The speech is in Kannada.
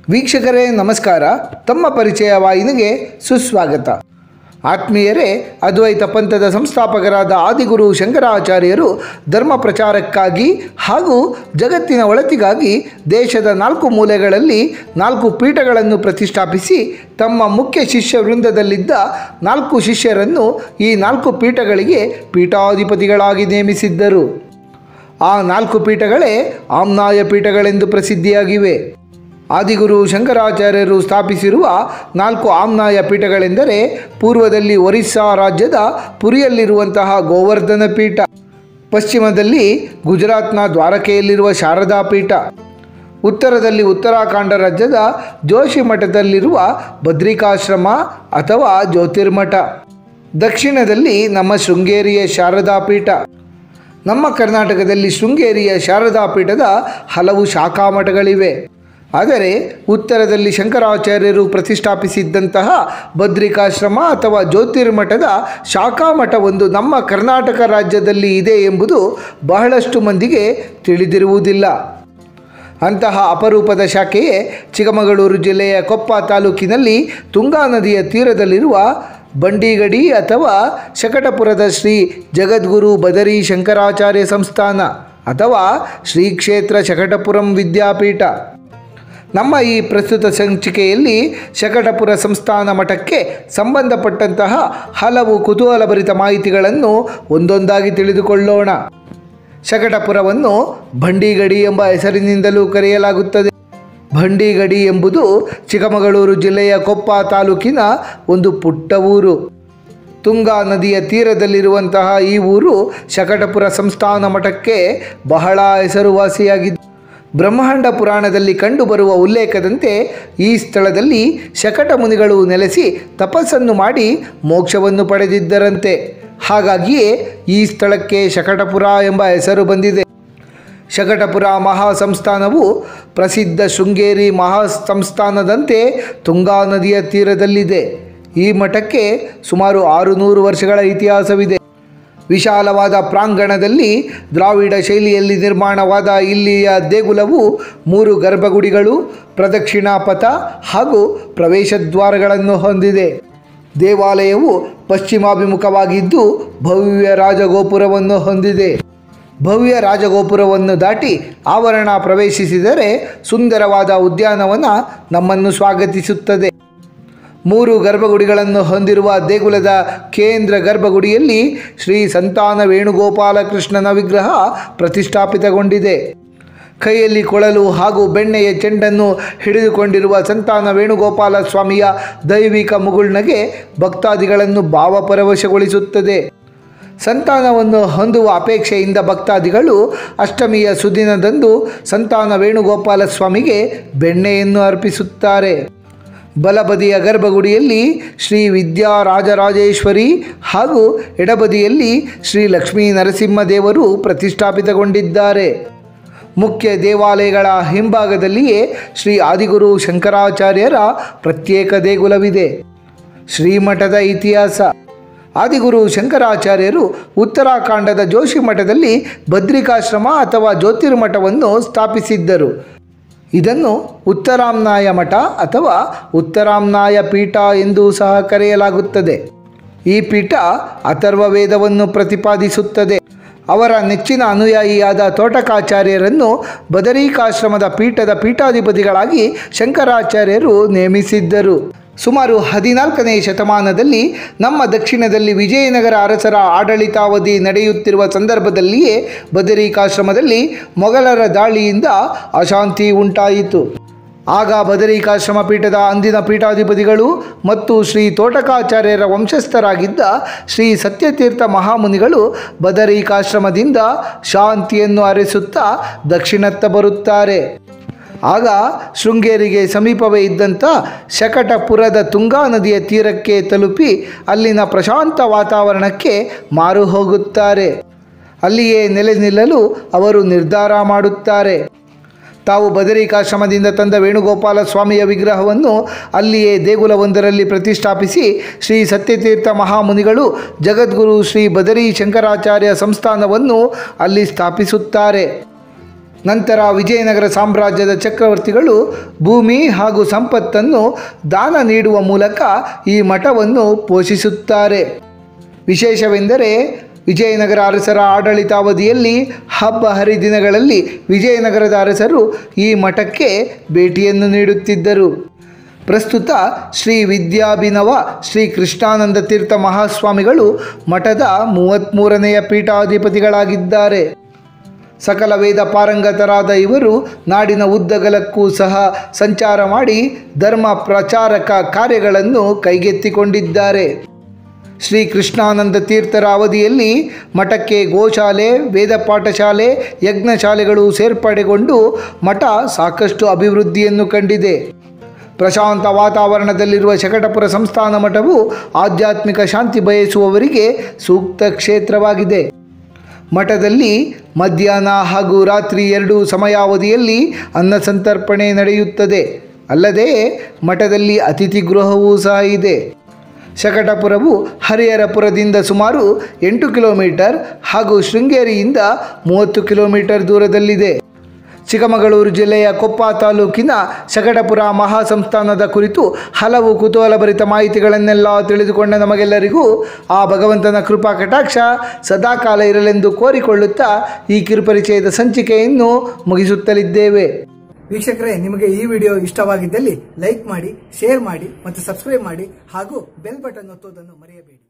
ವೀಕ್ಷಕರೇ ನಮಸ್ಕಾರ ತಮ್ಮ ಪರಿಚಯ ವಾಹಿನಿಗೆ ಸುಸ್ವಾಗತ ಆತ್ಮೀಯರೇ ಅದ್ವೈತ ಪಂಥದ ಸಂಸ್ಥಾಪಕರಾದ ಆದಿಗುರು ಶಂಕರಾಚಾರ್ಯರು ಧರ್ಮ ಪ್ರಚಾರಕ್ಕಾಗಿ ಹಾಗೂ ಜಗತ್ತಿನ ಒಳತಿಗಾಗಿ ದೇಶದ ನಾಲ್ಕು ಮೂಲೆಗಳಲ್ಲಿ ನಾಲ್ಕು ಪೀಠಗಳನ್ನು ಪ್ರತಿಷ್ಠಾಪಿಸಿ ತಮ್ಮ ಮುಖ್ಯ ಶಿಷ್ಯ ವೃಂದದಲ್ಲಿದ್ದ ನಾಲ್ಕು ಶಿಷ್ಯರನ್ನು ಈ ನಾಲ್ಕು ಪೀಠಗಳಿಗೆ ಪೀಠಾಧಿಪತಿಗಳಾಗಿ ನೇಮಿಸಿದ್ದರು ಆ ನಾಲ್ಕು ಪೀಠಗಳೇ ಆಮ್ನಾಯ ಪೀಠಗಳೆಂದು ಪ್ರಸಿದ್ಧಿಯಾಗಿವೆ ಆದಿಗುರು ಶಂಕರಾಚಾರ್ಯರು ಸ್ಥಾಪಿಸಿರುವ ನಾಲ್ಕು ಆಮ್ನಾಯ ಪೀಠಗಳೆಂದರೆ ಪೂರ್ವದಲ್ಲಿ ಒರಿಸ್ಸಾ ರಾಜ್ಯದ ಪುರಿಯಲ್ಲಿರುವಂತಹ ಗೋವರ್ಧನ ಪೀಠ ಪಶ್ಚಿಮದಲ್ಲಿ ಗುಜರಾತ್ನ ದ್ವಾರಕೆಯಲ್ಲಿರುವ ಶಾರದಾ ಪೀಠ ಉತ್ತರದಲ್ಲಿ ಉತ್ತರಾಖಂಡ ರಾಜ್ಯದ ಜೋಶಿ ಮಠದಲ್ಲಿರುವ ಬದ್ರಿಕಾಶ್ರಮ ಅಥವಾ ಜ್ಯೋತಿರ್ಮಠ ದಕ್ಷಿಣದಲ್ಲಿ ನಮ್ಮ ಶೃಂಗೇರಿಯ ಶಾರದಾ ಪೀಠ ನಮ್ಮ ಕರ್ನಾಟಕದಲ್ಲಿ ಶೃಂಗೇರಿಯ ಶಾರದಾ ಪೀಠದ ಹಲವು ಶಾಖಾ ಮಠಗಳಿವೆ ಆದರೆ ಉತ್ತರದಲ್ಲಿ ಶಂಕರಾಚಾರ್ಯರು ಪ್ರತಿಷ್ಠಾಪಿಸಿದ್ದಂತಹ ಬದ್ರಿಕಾಶ್ರಮ ಅಥವಾ ಜ್ಯೋತಿರ್ಮಠದ ಶಾಖಾ ಮಠವೊಂದು ನಮ್ಮ ಕರ್ನಾಟಕ ರಾಜ್ಯದಲ್ಲಿ ಇದೆ ಎಂಬುದು ಬಹಳಷ್ಟು ಮಂದಿಗೆ ತಿಳಿದಿರುವುದಿಲ್ಲ ಅಂತಹ ಅಪರೂಪದ ಶಾಖೆಯೇ ಚಿಕ್ಕಮಗಳೂರು ಜಿಲ್ಲೆಯ ಕೊಪ್ಪ ತಾಲೂಕಿನಲ್ಲಿ ತುಂಗಾ ನದಿಯ ತೀರದಲ್ಲಿರುವ ಬಂಡಿಗಡಿ ಅಥವಾ ಶಕಟಪುರದ ಶ್ರೀ ಜಗದ್ಗುರು ಬದರಿ ಶಂಕರಾಚಾರ್ಯ ಸಂಸ್ಥಾನ ಅಥವಾ ಶ್ರೀ ಕ್ಷೇತ್ರ ಶಕಟಪುರಂ ವಿದ್ಯಾಪೀಠ ನಮ್ಮ ಈ ಪ್ರಸ್ತುತ ಸಂಚಿಕೆಯಲ್ಲಿ ಶಕಟಪುರ ಸಂಸ್ಥಾನ ಮಠಕ್ಕೆ ಸಂಬಂಧಪಟ್ಟಂತಹ ಹಲವು ಕುತೂಹಲಭರಿತ ಮಾಹಿತಿಗಳನ್ನು ಒಂದೊಂದಾಗಿ ತಿಳಿದುಕೊಳ್ಳೋಣ ಶಕಟಪುರವನ್ನು ಭಂಡಿಗಡಿ ಎಂಬ ಹೆಸರಿನಿಂದಲೂ ಕರೆಯಲಾಗುತ್ತದೆ ಭಂಡಿಗಡಿ ಎಂಬುದು ಚಿಕ್ಕಮಗಳೂರು ಜಿಲ್ಲೆಯ ಕೊಪ್ಪ ತಾಲೂಕಿನ ಒಂದು ಪುಟ್ಟ ಊರು ತುಂಗಾ ನದಿಯ ತೀರದಲ್ಲಿರುವಂತಹ ಈ ಊರು ಶಕಟಪುರ ಸಂಸ್ಥಾನ ಮಠಕ್ಕೆ ಬಹಳ ಹೆಸರುವಾಸಿಯಾಗಿದ್ದು ಬ್ರಹ್ಮಾಂಡ ಪುರಾಣದಲ್ಲಿ ಕಂಡುಬರುವ ಉಲ್ಲೇಖದಂತೆ ಈ ಸ್ಥಳದಲ್ಲಿ ಶಕಟ ಮುನಿಗಳು ನೆಲೆಸಿ ತಪಸ್ಸನ್ನು ಮಾಡಿ ಮೋಕ್ಷವನ್ನು ಪಡೆದಿದ್ದರಂತೆ ಹಾಗಾಗಿಯೇ ಈ ಸ್ಥಳಕ್ಕೆ ಶಕಟಪುರ ಎಂಬ ಹೆಸರು ಬಂದಿದೆ ಶಕಟಪುರ ಮಹಾ ಸಂಸ್ಥಾನವು ಪ್ರಸಿದ್ಧ ಶೃಂಗೇರಿ ಮಹಾ ಸಂಸ್ಥಾನದಂತೆ ತುಂಗಾ ನದಿಯ ತೀರದಲ್ಲಿದೆ ಈ ಮಠಕ್ಕೆ ಸುಮಾರು ಆರುನೂರು ವರ್ಷಗಳ ಇತಿಹಾಸವಿದೆ ವಿಶಾಲವಾದ ಪ್ರಾಂಗಣದಲ್ಲಿ ದ್ರಾವಿಡ ಶೈಲಿಯಲ್ಲಿ ನಿರ್ಮಾಣವಾದ ಇಲ್ಲಿಯ ದೇಗುಲವು ಮೂರು ಗರ್ಭಗುಡಿಗಳು ಪ್ರದಕ್ಷಿಣಾ ಪಥ ಹಾಗೂ ಪ್ರವೇಶ ದ್ವಾರಗಳನ್ನು ಹೊಂದಿದೆ ದೇವಾಲಯವು ಪಶ್ಚಿಮಾಭಿಮುಖವಾಗಿದ್ದು ಭವ್ಯ ರಾಜಗೋಪುರವನ್ನು ಹೊಂದಿದೆ ಭವ್ಯ ರಾಜಗೋಪುರವನ್ನು ದಾಟಿ ಆವರಣ ಪ್ರವೇಶಿಸಿದರೆ ಸುಂದರವಾದ ಉದ್ಯಾನವನ ನಮ್ಮನ್ನು ಸ್ವಾಗತಿಸುತ್ತದೆ ಮೂರು ಗರ್ಭಗುಡಿಗಳನ್ನು ಹೊಂದಿರುವ ದೇಗುಲದ ಕೇಂದ್ರ ಗರ್ಭಗುಡಿಯಲ್ಲಿ ಶ್ರೀ ಸಂತಾನ ವೇಣುಗೋಪಾಲ ಕೃಷ್ಣನ ವಿಗ್ರಹ ಪ್ರತಿಷ್ಠಾಪಿತಗೊಂಡಿದೆ ಕೈಯಲ್ಲಿ ಕೊಳಲು ಹಾಗೂ ಬೆಣ್ಣೆಯ ಚೆಂಡನ್ನು ಹಿಡಿದುಕೊಂಡಿರುವ ಸಂತಾನ ವೇಣುಗೋಪಾಲ ಸ್ವಾಮಿಯ ದೈವಿಕ ಮುಗುಳ್ನಗೆ ಭಕ್ತಾದಿಗಳನ್ನು ಭಾವಪರವಶಗೊಳಿಸುತ್ತದೆ ಸಂತಾನವನ್ನು ಹೊಂದುವ ಅಪೇಕ್ಷೆಯಿಂದ ಭಕ್ತಾದಿಗಳು ಅಷ್ಟಮಿಯ ಸುದಿನದಂದು ಸಂತಾನ ವೇಣುಗೋಪಾಲ ಸ್ವಾಮಿಗೆ ಬೆಣ್ಣೆಯನ್ನು ಅರ್ಪಿಸುತ್ತಾರೆ ಬಲಬದಿಯ ಗರ್ಭಗುಡಿಯಲ್ಲಿ ಶ್ರೀ ವಿದ್ಯಾ ರಾಜರಾಜೇಶ್ವರಿ ಹಾಗೂ ಎಡಬದಿಯಲ್ಲಿ ಶ್ರೀ ಲಕ್ಷ್ಮೀ ನರಸಿಂಹದೇವರು ಪ್ರತಿಷ್ಠಾಪಿತಗೊಂಡಿದ್ದಾರೆ ಮುಖ್ಯ ದೇವಾಲಯಗಳ ಹಿಂಭಾಗದಲ್ಲಿಯೇ ಶ್ರೀ ಆದಿಗುರು ಶಂಕರಾಚಾರ್ಯರ ಪ್ರತ್ಯೇಕ ದೇಗುಲವಿದೆ ಶ್ರೀಮಠದ ಇತಿಹಾಸ ಆದಿಗುರು ಶಂಕರಾಚಾರ್ಯರು ಉತ್ತರಾಖಂಡದ ಜೋಶಿ ಮಠದಲ್ಲಿ ಬದ್ರಿಕಾಶ್ರಮ ಅಥವಾ ಜ್ಯೋತಿರ್ಮಠವನ್ನು ಸ್ಥಾಪಿಸಿದ್ದರು ಇದನ್ನು ಉತ್ತರಾಮ್ನಾಯ ಮಠ ಅಥವಾ ಉತ್ತರಾಮ್ನಾಯ ಪೀಠ ಎಂದು ಸಹ ಕರೆಯಲಾಗುತ್ತದೆ ಈ ಪೀಠ ಅಥರ್ವ ವೇದವನ್ನು ಪ್ರತಿಪಾದಿಸುತ್ತದೆ ಅವರ ನೆಚ್ಚಿನ ಅನುಯಾಯಿಯಾದ ತೋಟಕಾಚಾರ್ಯರನ್ನು ಬದರಿಕಾಶ್ರಮದ ಪೀಠದ ಪೀಠಾಧಿಪತಿಗಳಾಗಿ ಶಂಕರಾಚಾರ್ಯರು ನೇಮಿಸಿದ್ದರು ಸುಮಾರು ಹದಿನಾಲ್ಕನೇ ಶತಮಾನದಲ್ಲಿ ನಮ್ಮ ದಕ್ಷಿಣದಲ್ಲಿ ವಿಜಯನಗರ ಅರಸರ ಆಡಳಿತಾವಧಿ ನಡೆಯುತ್ತಿರುವ ಸಂದರ್ಭದಲ್ಲಿಯೇ ಬದರಿಕಾಶ್ರಮದಲ್ಲಿ ಮೊಘಲರ ದಾಳಿಯಿಂದ ಅಶಾಂತಿ ಉಂಟಾಯಿತು ಆಗ ಬದರಿಕಾಶ್ರಮ ಪೀಠದ ಅಂದಿನ ಪೀಠಾಧಿಪತಿಗಳು ಮತ್ತು ಶ್ರೀ ತೋಟಕಾಚಾರ್ಯರ ವಂಶಸ್ಥರಾಗಿದ್ದ ಶ್ರೀ ಸತ್ಯತೀರ್ಥ ಮಹಾಮುನಿಗಳು ಬದರಿಕಾಶ್ರಮದಿಂದ ಶಾಂತಿಯನ್ನು ಅರಸುತ್ತಾ ದಕ್ಷಿಣತ್ತ ಬರುತ್ತಾರೆ ಆಗ ಶೃಂಗೇರಿಗೆ ಸಮೀಪವೇ ಇದ್ದಂಥ ಶಕಟಪುರದ ತುಂಗಾ ನದಿಯ ತೀರಕ್ಕೆ ತಲುಪಿ ಅಲ್ಲಿನ ಪ್ರಶಾಂತ ವಾತಾವರಣಕ್ಕೆ ಮಾರು ಹೋಗುತ್ತಾರೆ ಅಲ್ಲಿಯೇ ನೆಲೆ ನಿಲ್ಲಲು ಅವರು ನಿರ್ಧಾರ ಮಾಡುತ್ತಾರೆ ತಾವು ಬದರಿಕಾಶ್ರಮದಿಂದ ತಂದ ವೇಣುಗೋಪಾಲ ಸ್ವಾಮಿಯ ವಿಗ್ರಹವನ್ನು ಅಲ್ಲಿಯೇ ದೇಗುಲವೊಂದರಲ್ಲಿ ಪ್ರತಿಷ್ಠಾಪಿಸಿ ಶ್ರೀ ಸತ್ಯತೀರ್ಥ ಮಹಾಮುನಿಗಳು ಜಗದ್ಗುರು ಶ್ರೀ ಬದರಿ ಶಂಕರಾಚಾರ್ಯ ಸಂಸ್ಥಾನವನ್ನು ಅಲ್ಲಿ ಸ್ಥಾಪಿಸುತ್ತಾರೆ ನಂತರ ವಿಜಯನಗರ ಸಾಮ್ರಾಜ್ಯದ ಚಕ್ರವರ್ತಿಗಳು ಭೂಮಿ ಹಾಗೂ ಸಂಪತ್ತನ್ನು ದಾನ ನೀಡುವ ಮೂಲಕ ಈ ಮಠವನ್ನು ಪೋಷಿಸುತ್ತಾರೆ ವಿಶೇಷವೆಂದರೆ ವಿಜಯನಗರ ಅರಸರ ಆಡಳಿತಾವಧಿಯಲ್ಲಿ ಹಬ್ಬ ಹರಿದಿನಗಳಲ್ಲಿ ವಿಜಯನಗರದ ಅರಸರು ಈ ಮಠಕ್ಕೆ ಭೇಟಿಯನ್ನು ನೀಡುತ್ತಿದ್ದರು ಪ್ರಸ್ತುತ ಶ್ರೀ ವಿದ್ಯಾಭಿನವ ಶ್ರೀ ಕೃಷ್ಣಾನಂದ ತೀರ್ಥ ಮಹಾಸ್ವಾಮಿಗಳು ಮಠದ ಮೂವತ್ತ್ಮೂರನೆಯ ಪೀಠಾಧಿಪತಿಗಳಾಗಿದ್ದಾರೆ ಸಕಲ ವೇದ ಪಾರಂಗತರಾದ ಇವರು ನಾಡಿನ ಉದ್ದಗಲಕ್ಕೂ ಸಹ ಸಂಚಾರ ಮಾಡಿ ಧರ್ಮ ಪ್ರಚಾರಕ ಕಾರ್ಯಗಳನ್ನು ಕೈಗೆತ್ತಿಕೊಂಡಿದ್ದಾರೆ ಶ್ರೀ ಕೃಷ್ಣಾನಂದ ತೀರ್ಥರ ಅವಧಿಯಲ್ಲಿ ಮಠಕ್ಕೆ ಗೋಶಾಲೆ ವೇದ ಪಾಠಶಾಲೆ ಯಜ್ಞಶಾಲೆಗಳು ಸೇರ್ಪಡೆಗೊಂಡು ಮಠ ಸಾಕಷ್ಟು ಅಭಿವೃದ್ಧಿಯನ್ನು ಕಂಡಿದೆ ಪ್ರಶಾಂತ ವಾತಾವರಣದಲ್ಲಿರುವ ಶಕಟಪುರ ಸಂಸ್ಥಾನ ಮಠವು ಆಧ್ಯಾತ್ಮಿಕ ಶಾಂತಿ ಬಯಸುವವರಿಗೆ ಸೂಕ್ತ ಕ್ಷೇತ್ರವಾಗಿದೆ ಮಠದಲ್ಲಿ ಮಧ್ಯಾಹ್ನ ಹಾಗೂ ರಾತ್ರಿ ಎರಡೂ ಸಮಯಾವಧಿಯಲ್ಲಿ ಅನ್ನ ಸಂತರ್ಪಣೆ ನಡೆಯುತ್ತದೆ ಅಲ್ಲದೆ ಮಠದಲ್ಲಿ ಅತಿಥಿ ಗೃಹವೂ ಸಹ ಇದೆ ಶಕಟಪುರವು ಹರಿಹರಪುರದಿಂದ ಸುಮಾರು ಎಂಟು ಕಿಲೋಮೀಟರ್ ಹಾಗೂ ಶೃಂಗೇರಿಯಿಂದ ಮೂವತ್ತು ಕಿಲೋಮೀಟರ್ ದೂರದಲ್ಲಿದೆ ಚಿಕ್ಕಮಗಳೂರು ಜಿಲ್ಲೆಯ ಕೊಪ್ಪ ತಾಲೂಕಿನ ಶಕಟಪುರ ಮಹಾಸಂಸ್ಥಾನದ ಕುರಿತು ಹಲವು ಕುತೂಹಲಭರಿತ ಮಾಹಿತಿಗಳನ್ನೆಲ್ಲ ತಿಳಿದುಕೊಂಡ ನಮಗೆಲ್ಲರಿಗೂ ಆ ಭಗವಂತನ ಕೃಪಾ ಕಟಾಕ್ಷ ಸದಾಕಾಲ ಇರಲೆಂದು ಕೋರಿಕೊಳ್ಳುತ್ತಾ ಈ ಕಿರುಪರಿಚಯದ ಸಂಚಿಕೆಯನ್ನು ಮುಗಿಸುತ್ತಲಿದ್ದೇವೆ ವೀಕ್ಷಕರೇ ನಿಮಗೆ ಈ ವಿಡಿಯೋ ಇಷ್ಟವಾಗಿದ್ದಲ್ಲಿ ಲೈಕ್ ಮಾಡಿ ಶೇರ್ ಮಾಡಿ ಮತ್ತು ಸಬ್ಸ್ಕ್ರೈಬ್ ಮಾಡಿ ಹಾಗೂ ಬೆಲ್ ಬಟನ್ ಒತ್ತುವುದನ್ನು ಮರೆಯಬೇಡಿ